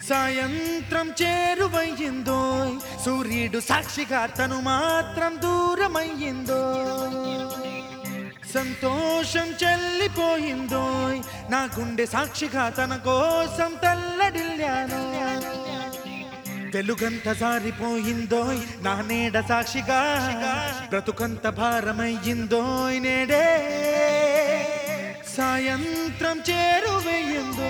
సాయంత్రం చేరువయ్యిందోయ్ సూర్యుడు సాక్షిగా తను మాత్రం దూరమయ్యిందో సంతోషం చెల్లిపోయిందోయ్ నా గుండె సాక్షిగా తన కోసం తల్లడిల్లాను తెలుగంత జారిపోయిందోయ్ నా నీడ సాక్షిగా బ్రతుకంత భారమయ్యిందోయ్ నేడే సాయంత్రం చేరువయ్యిందో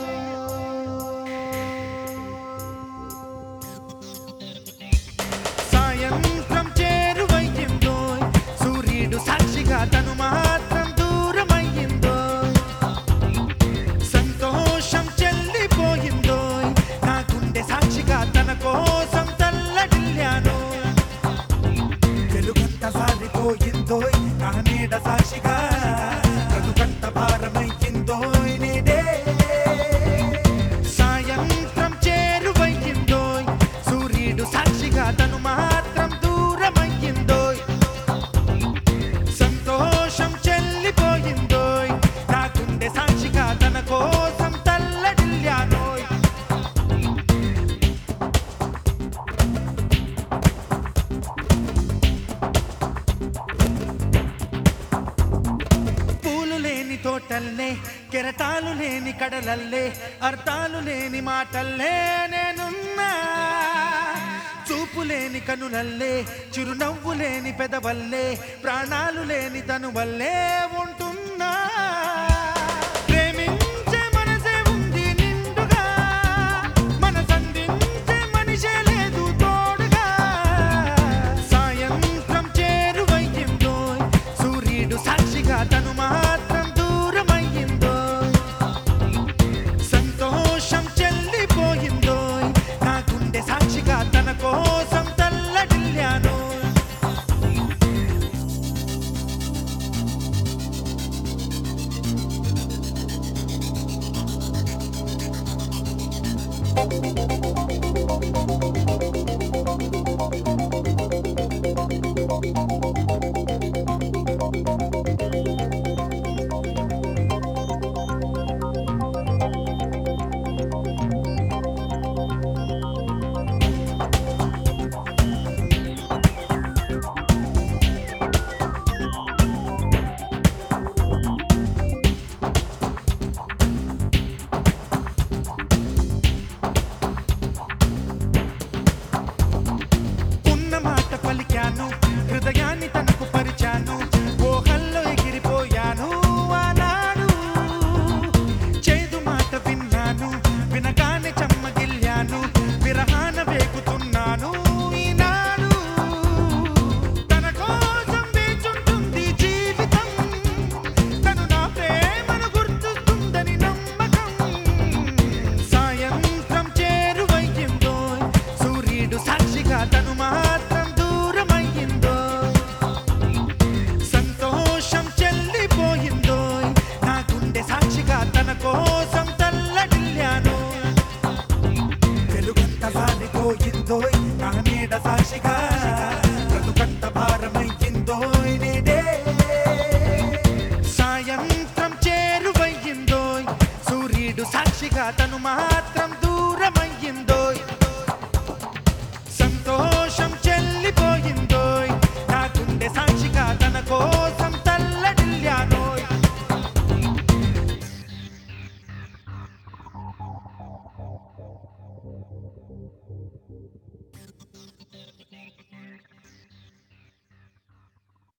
సాయంత్రం చేరువయ్యిందో సూర్యుడు సాక్షిగా తను మాత్రం దూరమయ్యిందో సంతోషం చెల్లిపోయిందో నా గుండె సాక్షిగా తన కోసం తల్లడిల్లాను వెలుగంత సారిపోయిందో నా నీడ సాక్షిగా బ్రతుకంత భారమయ్యిందో నేడే సాయంత్రం చేరువయ్యిందో సూర్యుడు సాక్షిగా తను మాత్రం దూరమయ్యిందో సంతోషం చెల్లిపోయిందో నా గుండె సాక్షిగా తన కోసం తల్లడిల్లానోయ్ పూలు లేని తోటల్లే కెరటాలు లేని కడలల్లే అర్థాలు లేని మాటల్లే నేనున్నా చూపు లేని కనులల్లే చిరునవ్వు లేని పెదవల్లే ప్రాణాలు లేని తను వల్లే ఉంటున్నా ప్రేమించే మనసే ఉంది నిండుగా మనసందించే మనిషే లేదు తోడుగా సాయంత్రం చేరువయ్యిందో సూర్యుడు సాక్షిగా తను మాత్రం దూరమయ్యిందో సంతోషం చెల్లిపోయిందో నా గుండె సాక్షిగా తన కోసం తల్లడిల్లాను